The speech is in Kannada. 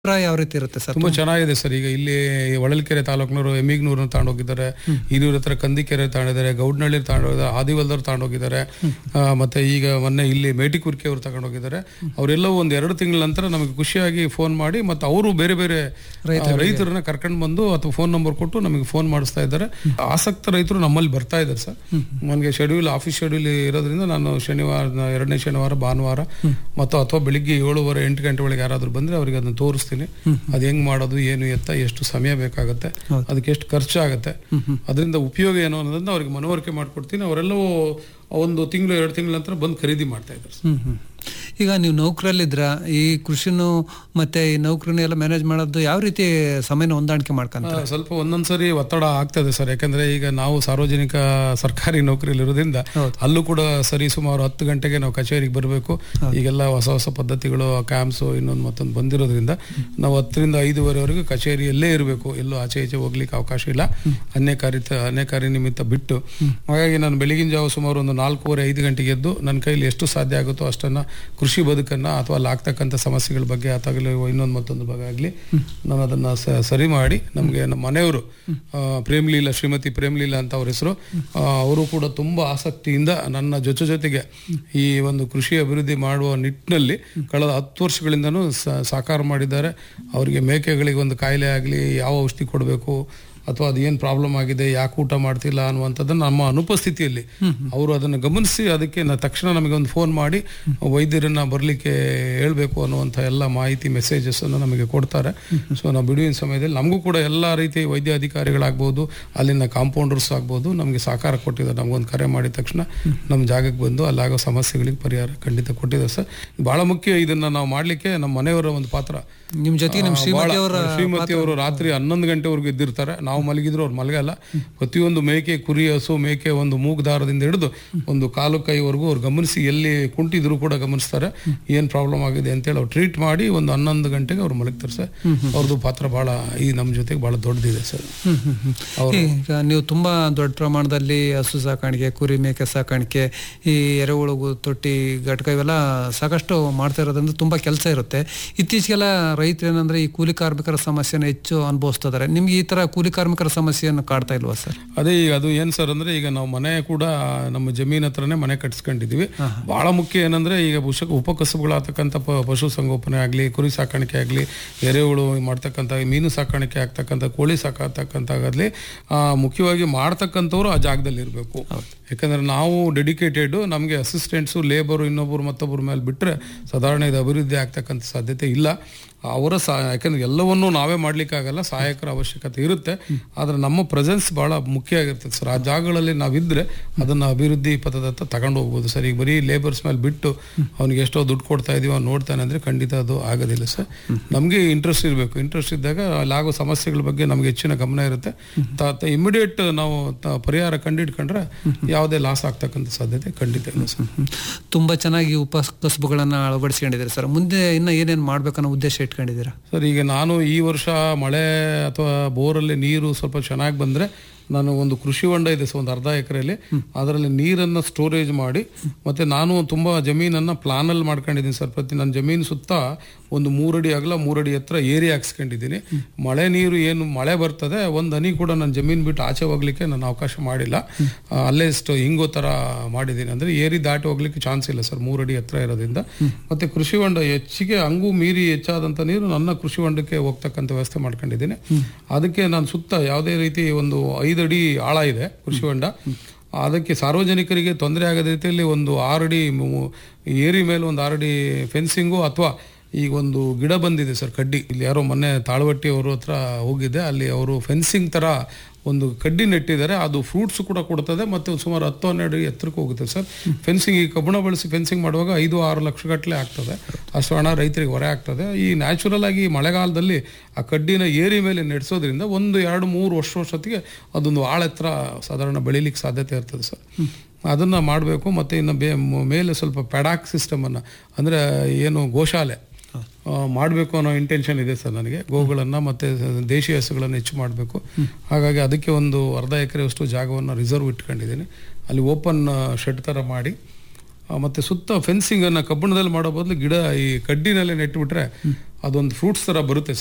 ಅಭಿಪ್ರಾಯ ಯಾವ ರೀತಿ ಇರುತ್ತೆ ಸರ್ ತುಂಬಾ ಚೆನ್ನಾಗಿದೆ ಸರ್ ಈಗ ಇಲ್ಲಿ ಹೊಳಲ್ಕೆರೆ ತಾಲೂಕಿನವರು ಎಮಿಗ್ನೂರನ್ನ ತಗೊಂಡೋಗಿದ್ದಾರೆ ಹಿರಿಯೂರ ಹತ್ರ ಕಂದಿಕೆರೆ ತಗೊಂಡಿದ್ದಾರೆ ಗೌಡ್ನಳ್ಳಿ ತಗೊಂಡೋಗಿದ್ದಾರೆ ಆದಿವಲ್ದವ್ರು ತಗೊಂಡೋಗಿದ್ದಾರೆ ಆ, ಮತ್ತೆ ಈಗ ಮೊನ್ನೆ ಇಲ್ಲಿ ಮೇಟಿಕುರ್ಕಿ ಅವರು ತಗೊಂಡೋಗಿದ್ದಾರೆ ಅವರೆಲ್ಲವೂ ಒಂದು ಎರಡು ತಿಂಗಳ ನಂತರ ನಮಗೆ ಖುಷಿಯಾಗಿ ಫೋನ್ ಮಾಡಿ ಮತ್ತೆ ಅವರು ಬೇರೆ ಬೇರೆ ಆ, ರೈತರನ್ನ ಕರ್ಕೊಂಡು ಬಂದು ಅಥವಾ ಫೋನ್ ನಂಬರ್ ಕೊಟ್ಟು ನಮಗೆ ಫೋನ್ ಮಾಡಿಸ್ತಾ ಇದ್ದಾರೆ ಆಸಕ್ತ ರೈತರು ನಮ್ಮಲ್ಲಿ ಬರ್ತಾ ಇದ್ದಾರೆ ಸರ್ ನನಗೆ ಶೆಡ್ಯೂಲ್ ಆಫೀಸ್ ಶೆಡ್ಯೂಲ್ ಇರೋದ್ರಿಂದ ನಾನು ಶನಿವಾರ ಎರಡನೇ ಶನಿವಾರ ಭಾನುವಾರ ಮತ್ತು ಅಥವಾ ಬೆಳಿಗ್ಗೆ ಏಳುವರೆ ಎಂಟು ಗಂಟೆ ಒಳಗೆ ಯಾರಾದ್ರೂ ಬಂದ್ರೆ ಅವರಿಗೆ ಅದನ್ನ ತೋರಿಸ್ತೀನಿ ಅದು ಹೆಂಗ್ ಮಾಡೋದು ಏನು ಎತ್ತ ಎಷ್ಟು ಸಮಯ ಬೇಕಾಗುತ್ತೆ ಅದಕ್ಕೆ ಎಷ್ಟು ಖರ್ಚು ಆಗುತ್ತೆ ಅದರಿಂದ ಉಪಯೋಗ ಏನು ಅನ್ನೋದನ್ನ ಅವ್ರಿಗೆ ಮನವರಿಕೆ ಮಾಡ್ಕೊಡ್ತೀನಿ ಅವರೆಲ್ಲವೂ ಒಂದು ತಿಂಗಳು ಎರಡು ತಿಂಗಳ ನಂತರ ಬಂದು ಖರೀದಿ ಮಾಡ್ತಾ ಇದ್ದಾರೆ ಸರ್. ಹ್ಮ್ ಹ್ಮ್ ಈಗ ನೀವು ನೌಕರಲ್ಲಿದ್ರ ಈ ಕೃಷಿನೂ ಮತ್ತೆ ಈ ನೌಕರನ್ನ ಎಲ್ಲ ಮ್ಯಾನೇಜ್ ಮಾಡೋದು ಯಾವ ರೀತಿ ಸಮಯನ ಹೊಂದಾಣಿಕೆ ಮಾಡ್ಕೊಂತ ಆ, ಸ್ವಲ್ಪ ಒಂದೊಂದ್ಸರಿ ಒತ್ತಡ ಆಗ್ತದೆ ಸರ್ ಯಾಕಂದ್ರೆ ಈಗ ನಾವು ಸಾರ್ವಜನಿಕ ಸರ್ಕಾರಿ ನೌಕರಿಯಲ್ಲಿ ಇರೋದ್ರಿಂದ ಅಲ್ಲೂ ಕೂಡ ಸರಿ ಸುಮಾರು ಹತ್ತು ಗಂಟೆಗೆ ನಾವು ಕಚೇರಿಗೆ ಬರಬೇಕು ಈಗೆಲ್ಲ ಹೊಸ ಹೊಸ ಪದ್ಧತಿಗಳು ಕ್ಯಾಂಪ್ಸು ಇನ್ನೊಂದು ಮತ್ತೊಂದು ಬಂದಿರೋದ್ರಿಂದ ನಾವು ಹತ್ತರಿಂದ ಐದುವರೆವರೆಗೂ ಕಚೇರಿಯಲ್ಲೇ ಇರಬೇಕು ಎಲ್ಲೂ ಆಚೆ ಈಚೆ ಹೋಗ್ಲಿಕ್ಕೆ ಅವಕಾಶ ಇಲ್ಲ ಅನ್ಯ ಕಾರ್ಯ ಅನ್ಯ ಕಾರ್ಯ ನಿಮಿತ್ತ ಬಿಟ್ಟು ಹಾಗಾಗಿ ನಾನು ಬೆಳಗಿನ ಜಾವ ಸುಮಾರು ಒಂದು ನಾಲ್ಕೂವರೆ ಐದು ಗಂಟೆಗೆ ಎದ್ದು ನನ್ನ ಕೈಲಿ ಎಷ್ಟು ಸಾಧ್ಯ ಆಗುತ್ತೋ ಅಷ್ಟನ್ನ ಕೃಷಿ ಬದುಕನ್ನ ಅಥವಾ ಅಲ್ಲಿ ಆಗ್ತಕ್ಕಂಥ ಸಮಸ್ಯೆಗಳ ಬಗ್ಗೆ ಅಥವಾ ಇನ್ನೊಂದು ಮತ್ತೊಂದು ಬಗ್ಗೆ ಆಗಲಿ ನಾನು ಅದನ್ನ ಸ- ಸರಿ ಮಾಡಿ ನಮಗೆ ನಮ್ಮ ಮನೆಯವರು ಆ, ಪ್ರೇಮ್ಲೀಲಾ ಶ್ರೀಮತಿ ಪ್ರೇಮ್ಲೀಲಾ ಅಂತ ಅವ್ರ ಹೆಸರು ಅವರು ಕೂಡ ತುಂಬಾ ಆಸಕ್ತಿಯಿಂದ ನನ್ನ ಜೊತೆ ಜೊತೆಗೆ ಈ ಒಂದು ಕೃಷಿ ಅಭಿವೃದ್ಧಿ ಮಾಡುವ ನಿಟ್ಟಿನಲ್ಲಿ ಕಳೆದ ಹತ್ತು ವರ್ಷಗಳಿಂದನೂ ಸ- ಸಾಕಾರ ಮಾಡಿದ್ದಾರೆ ಅವರಿಗೆ ಮೇಕೆಗಳಿಗೆ ಒಂದು ಕಾಯಿಲೆ ಆಗಲಿ ಯಾವ ಔಷಧಿ ಕೊಡಬೇಕು ಅಥವಾ ಅದು ಏನು ಪ್ರಾಬ್ಲಮ್ ಆಗಿದೆ ಯಾಕೆ ಊಟ ಮಾಡ್ತಿಲ್ಲ ಅನ್ನುವಂಥದ್ದನ್ನು ನಮ್ಮ ಅನುಪಸ್ಥಿತಿಯಲ್ಲಿ ಅವರು ಅದನ್ನು ಗಮನಿಸಿ ಅದಕ್ಕೆ ನ- ತಕ್ಷಣ ನಮಗೆ ಒಂದು ಫೋನ್ ಮಾಡಿ ವೈದ್ಯರನ್ನ ಬರಲಿಕ್ಕೆ ಹೇಳಬೇಕು ಅನ್ನುವಂಥ ಎಲ್ಲ ಮಾಹಿತಿ ಮೆಸೇಜಸ್ ಅನ್ನು ನಮಗೆ ಕೊಡ್ತಾರೆ ಸೊ ನಾವು ಬಿಡುವಿನ ಸಮಯದಲ್ಲಿ ನಮಗೂ ಕೂಡ ಎಲ್ಲ ರೀತಿ ವೈದ್ಯ ಅಧಿಕಾರಿಗಳಾಗ್ಬೋದು ಅಲ್ಲಿನ ಕಾಂಪೌಂಡರ್ಸ್ ಆಗ್ಬೋದು ನಮಗೆ ಸಹಕಾರ ಕೊಟ್ಟಿದ್ದಾರೆ ನಮಗೊಂದು ಕರೆ ಮಾಡಿದ ತಕ್ಷಣ ನಮ್ಮ ಜಾಗಕ್ಕೆ ಬಂದು ಅಲ್ಲಾಗೋ ಸಮಸ್ಯೆಗಳಿಗೆ ಪರಿಹಾರ ಖಂಡಿತ ಕೊಟ್ಟಿದ್ದಾರೆ ಸರ್ ಬಹಳ ಮುಖ್ಯ ಇದನ್ನ ನಾವು ಮಾಡಲಿಕ್ಕೆ ನಮ್ಮ ಮನೆಯವರ ಒಂದು ಪಾತ್ರ ನಿಮ್ ಜೊತೆಗೆ ನಿಮ್ ಆ, ಶ್ರೀಮತಿ ಬಹಳ- ಅವರ ಶ್ರೀಮತಿ ಅವರು ರಾತ್ರಿ ಹನ್ನೊಂದು ಗಂಟೆವರೆಗೂ ಇದ್ದಿರ್ತಾರೆ ನಾವು ಮಲಗಿದ್ರು ಅವ್ರು ಮಲಗಲ್ಲ ಪ್ರತಿಯೊಂದು ಮೇಕೆ ಕುರಿ ಹಸು ಮೇಕೆ ಒಂದು ಮೂಗು ದಾರದಿಂದ ಹಿಡಿದು ಒಂದು ಕಾಲು ಕೈವರೆಗೂ ಅವ್ರು ಗಮನಿಸಿ ಎಲ್ಲಿ ಕುಂಟಿದ್ರು ಕೂಡ ಗಮನಿಸ್ತಾರೆ ಏನ್ ಪ್ರಾಬ್ಲಮ್ ಆಗಿದೆ ಅಂತೇಳಿ ಅವ್ರು ಟ್ರೀಟ್ ಮಾಡಿ ಒಂದು ಹನ್ನೊಂದು ಗಂಟೆಗೆ ಅವ್ರು ಮಲಗ್ತಾರೆ ಸರ್ ಅವ್ರದ್ದು ಪಾತ್ರ ಬಹಳ ಈ ನಮ್ಮ ಜೊತೆಗೆ ಬಹಳ ದೊಡ್ಡದಿದೆ ಸರ್ ಹ್ಮ್ ಹ್ಮ್ ಹ್ಮ್. ಅವ್ರು- ಈಗ ನೀವು ತುಂಬಾ ದೊಡ್ಡ ಪ್ರಮಾಣದಲ್ಲಿ ಹಸು ಸಾಕಾಣಿಕೆ ಕುರಿ ಮೇಕೆ ಸಾಕಾಣಿಕೆ ಈ ಎರೆಹುಳು ತೊಟ್ಟಿ ಘಟಕ ಇವೆಲ್ಲ ಸಾಕಷ್ಟು ಮಾಡ್ತಾ ಇರೋದ್ರಿಂದ ತುಂಬಾ ಕೆಲಸ ಇರುತ್ತೆ ಇತ್ತೀಚೆಗೆಲ್ಲ ರೈತರು ಏನಂದ್ರೆ ಈ ಕೂಲಿ ಕಾರ್ಮಿಕರ ಸಮಸ್ಯೆನ ಹೆಚ್ಚು ಅನುಭವಿಸ್ತಿದ್ದಾರೆ ನಿಮ್ಗೆ ಈ ತರ ಕೂಲಿ ಕಾರ್ಮಿಕರ ಸಮಸ್ಯೆಯನ್ನು ಕಾಡ್ತಾ ಇಲ್ವಾ ಸರ್ ಅದೇ ಈಗ ಅದು ಏನ್ ಸರ್ ಅಂದ್ರೆ ಈಗ ನಾವು ಮನೆ ಕೂಡ ನಮ್ಮ ಜಮೀನ್ ಹತ್ರನೇ ಮನೆ ಕಟ್ಸ್ಕೊಂಡಿದೀವಿ ಬಹಳ ಮುಖ್ಯ ಏನಂದ್ರೆ ಈಗ ಉಷ ಉಪಕಸಬುಗಳಾಗ್ತಕ್ಕಂಥ ಪ- ಪಶು ಸಂಗೋಪನೆ ಆಗ್ಲಿ ಕುರಿ ಸಾಕಾಣಿಕೆ ಆಗ್ಲಿ ಎರೆಹುಳು ಮಾಡ್ತಕ್ಕಂಥ ಮೀನು ಸಾಕಾಣಿಕೆ ಆಗ್ತಕ್ಕಂಥ ಕೋಳಿ ಸಾಕತಕ್ಕಂತಾಗಲಿ ಮುಖ್ಯವಾಗಿ ಮಾಡ್ತಕ್ಕಂಥವ್ರು ಆ ಜಾಗದಲ್ಲಿ ಇರಬೇಕು ಯಾಕಂದ್ರೆ ನಾವು ಡೆಡಿಕೇಟೆಡ್ ನಮಗೆ ಅಸಿಸ್ಟೆಂಟ್ಸು ಲೇಬರು ಇನ್ನೊಬ್ಬರು ಮತ್ತೊಬ್ಬರ ಮೇಲೆ ಬಿಟ್ಟರೆ ಸಾಧಾರಣ ಇದು ಅಭಿವೃದ್ಧಿ ಆಗ್ತಕ್ಕಂಥ ಸಾಧ್ಯತೆ ಇಲ್ಲ ಅವರ ಸಹ ಯಾಕಂದ್ರೆ ಎಲ್ಲವನ್ನೂ ನಾವೇ ಮಾಡ್ಲಿಕ್ಕಾಗಲ್ಲ ಸಹಾಯಕರ ಅವಶ್ಯಕತೆ ಇರುತ್ತೆ ಆದ್ರೆ ನಮ್ಮ ಪ್ರೆಸೆನ್ಸ್ ಬಹಳ ಮುಖ್ಯ ಆಗಿರ್ತದೆ ಸರ್ ಆ ಜಾಗಗಳಲ್ಲಿ ನಾವಿದ್ರೆ ಅದನ್ನ ಅಭಿವೃದ್ಧಿ ಪಥದತ್ತ ತಗೊಂಡು ಹೋಗ್ಬೋದು ಸರ್ ಈಗ ಬರೀ ಲೇಬರ್ಸ್ ಮೇಲೆ ಬಿಟ್ಟು ಅವ್ನಿಗೆ ಎಷ್ಟೋ ದುಡ್ಡು ಕೊಡ್ತಾ ಇದೀವಿ ಅವ್ನು ನೋಡ್ತಾನೆ ಅಂದ್ರೆ ಖಂಡಿತ ಅದು ಆಗೋದಿಲ್ಲ ಸರ್ ನಮಗೆ ಇಂಟ್ರೆಸ್ಟ್ ಇರಬೇಕು ಇಂಟ್ರೆಸ್ಟ್ ಇದ್ದಾಗ ಅಲ್ಲಾಗೋ ಸಮಸ್ಯೆಗಳ ಬಗ್ಗೆ ನಮಗೆ ಹೆಚ್ಚಿನ ಗಮನ ಇರುತ್ತೆ ಇಮಿಡಿಯೇಟ್ ನಾವು ತ- ಪರಿಹಾರ ಕಂಡಿಡ್ಕೊಂಡ್ರೆ ಯಾವುದೇ ಲಾಸ್ ಆಗ್ತಕ್ಕಂಥ ಸಾಧ್ಯತೆ ಖಂಡಿತ ಇಲ್ಲ ಸರ್ ಹ್ಮ್. ತುಂಬಾ ಚೆನ್ನಾಗಿ ಉಪಕಸಬುಗಳನ್ನ ಅಳವಡಿಸ್ಕೊಂಡಿದ್ದೀರಿ ಸರ್ ಮುಂದೆ ಇನ್ನ ಏನೇನ್ ಮಾಡ್ಬೇಕನ್ನೋ ಉದ್ದೇಶ ಇಟ್ಕೊಂಡಿದ್ದೀರಾ ಸರ್ ಈಗ ನಾನು ಈ ವರ್ಷ ಮಳೆ ಅಥವಾ ಬೋರಲ್ಲಿ ನೀರು ಸ್ವಲ್ಪ ಚೆನ್ನಾಗಿ ಬಂದ್ರೆ ನಾನು ಒಂದು ಕೃಷಿ ಹೊಂಡ ಇದೆ ಸರ್ ಒಂದು ಅರ್ಧ ಎಕರೆಯಲ್ಲಿ ಅದರಲ್ಲಿ ನೀರನ್ನ ಸ್ಟೋರೇಜ್ ಮಾಡಿ ಮತ್ತೆ ನಾನು ತುಂಬಾ ಜಮೀನನ್ನ ಪ್ಲಾನಲ್ಲಿ ಮಾಡ್ಕೊಂಡಿದ್ದೀನಿ ಸರ್ ಪ್ರತಿ ನನ್ನ ಜಮೀನು ಸುತ್ತ ಒಂದು ಮೂರಡಿ ಅಗಲ ಮೂರಡಿ ಹತ್ರ ಏರಿ ಹಾಕ್ಸ್ಕೊಂಡಿದ್ದೀನಿ ಮಳೆ ನೀರು ಏನು ಮಳೆ ಬರ್ತದೆ ಒಂದು ಹನಿ ಕೂಡ ನನ್ನ ಜಮೀನು ಬಿಟ್ಟು ಆಚೆ ಹೋಗ್ಲಿಕ್ಕೆ ನಾನು ಅವಕಾಶ ಮಾಡಿಲ್ಲ ಆ, ಅಲ್ಲೇ ಇಷ್ಟು ಹಿಂಗೋ ತರ ಮಾಡಿದ್ದೀನಿ ಅಂದ್ರೆ ಏರಿ ದಾಟಿ ಹೋಗ್ಲಿಕ್ಕೆ ಚಾನ್ಸ್ ಇಲ್ಲ ಸರ್ ಮೂರಡಿ ಹತ್ರ ಇರೋದ್ರಿಂದ ಮತ್ತೆ ಕೃಷಿ ಹೊಂಡ ಹೆಚ್ಚಿಗೆ ಹಂಗೂ ಮೀರಿ ಹೆಚ್ಚಾದಂತ ನೀರು ನನ್ನ ಕೃಷಿ ಹೊಂಡಕ್ಕೆ ಹೋಗ್ತಕ್ಕಂಥ ವ್ಯವಸ್ಥೆ ಮಾಡ್ಕೊಂಡಿದ್ದೀನಿ ಅದಕ್ಕೆ ನಾನು ಸುತ್ತ ಯಾವುದೇ ರೀತಿ ಒಂದು ಐದಡಿ ಆಳ ಇದೆ ಕೃಷಿ ಹೊಂಡ ಅದಕ್ಕೆ ಸಾರ್ವಜನಿಕರಿಗೆ ತೊಂದರೆ ಆಗದ ರೀತಿಯಲ್ಲಿ ಒಂದು ಆರಡಿ ಮು- ಏರಿ ಮೇಲೆ ಒಂದು ಆರಡಿ ಫೆನ್ಸಿಂಗು ಅಥವಾ ಈಗ ಒಂದು ಗಿಡ ಬಂದಿದೆ ಸರ್ ಕಡ್ಡಿ ಇಲ್ಲಿ ಯಾರೋ ಮೊನ್ನೆ ತಾಳವಟ್ಟಿ ಅವ್ರ ಹತ್ರ ಹೋಗಿದ್ದೆ ಅಲ್ಲಿ ಅವರು ಫೆನ್ಸಿಂಗ್ ತರ ಒಂದು ಕಡ್ಡಿ ನೆಟ್ಟಿದ್ದಾರೆ ಅದು ಫ್ರೂಟ್ಸ್ ಕೂಡ ಕೊಡ್ತದೆ ಮತ್ತೆ ಒಂದು ಸುಮಾರು ಹತ್ತು ಹನ್ನೆರಡು ಅಡಿ ಎತ್ತರಕ್ಕೆ ಹೋಗುತ್ತೆ ಸರ್ ಫೆನ್ಸಿಂಗ್ ಈ ಕಬ್ಬಣ ಬಳಸಿ ಫೆನ್ಸಿಂಗ್ ಮಾಡುವಾಗ ಐದು ಆರು ಲಕ್ಷ ಗಟ್ಟಲೆ ಆಗ್ತದೆ ಅಷ್ಟು ಹಣ ರೈತರಿಗೆ ಹೊರೆ ಆಗ್ತದೆ ಈ ನ್ಯಾಚುರಲ್ ಆಗಿ ಮಳೆಗಾಲದಲ್ಲಿ ಆ ಕಡ್ಡಿನ ಏರಿ ಮೇಲೆ ನೆಡ್ಸೋದ್ರಿಂದ ಒಂದು ಎರಡು ಮೂರು ವರ್ಷ ವರ್ಷತ್ತಿಗೆ ಅದೊಂದು ಆಳ ಎತ್ತರ ಸಾಧಾರಣ ಬೆಳಿಲಿಕ್ಕೆ ಸಾಧ್ಯತೆ ಇರ್ತದೆ ಸರ್ ಅದನ್ನ ಮಾಡಬೇಕು ಮತ್ತೆ ಇನ್ನು ಬೇ ಮ- ಮೇಲೆ ಸ್ವಲ್ಪ ಪೆಡಾಕ್ ಸಿಸ್ಟಮ್ ಅನ್ನ ಅಂದ್ರೆ ಏನು ಗೋಶಾಲೆ ಮಾಡಬೇಕು ಅನ್ನೋ ಇಂಟೆನ್ಷನ್ ಇದೆ ಸರ್ ನನಗೆ ಗೋಗಳನ್ನು ಮತ್ತೆ ದೇಶೀಯ ಹಸುಗಳನ್ನು ಹೆಚ್ಚು ಮಾಡಬೇಕು ಹಾಗಾಗಿ ಅದಕ್ಕೆ ಒಂದು ಅರ್ಧ ಎಕರೆಯಷ್ಟು ಜಾಗವನ್ನು ರಿಸರ್ವ್ ಇಟ್ಕೊಂಡಿದ್ದೀನಿ ಅಲ್ಲಿ ಓಪನ್ ಶೆಡ್ ಥರ ಮಾಡಿ ಆ, ಮತ್ತೆ ಸುತ್ತ ಫೆನ್ಸಿಂಗ್ ಅನ್ನ ಕಬ್ಬಣದಲ್ಲಿ ಮಾಡೋ ಬದಲು ಗಿಡ ಈ ಕಡ್ಡಿನಲ್ಲೇ ನೆಟ್ಬಿಟ್ರೆ ಅದೊಂದು ಫ್ರೂಟ್ಸ್ ತರ ಬರುತ್ತೆ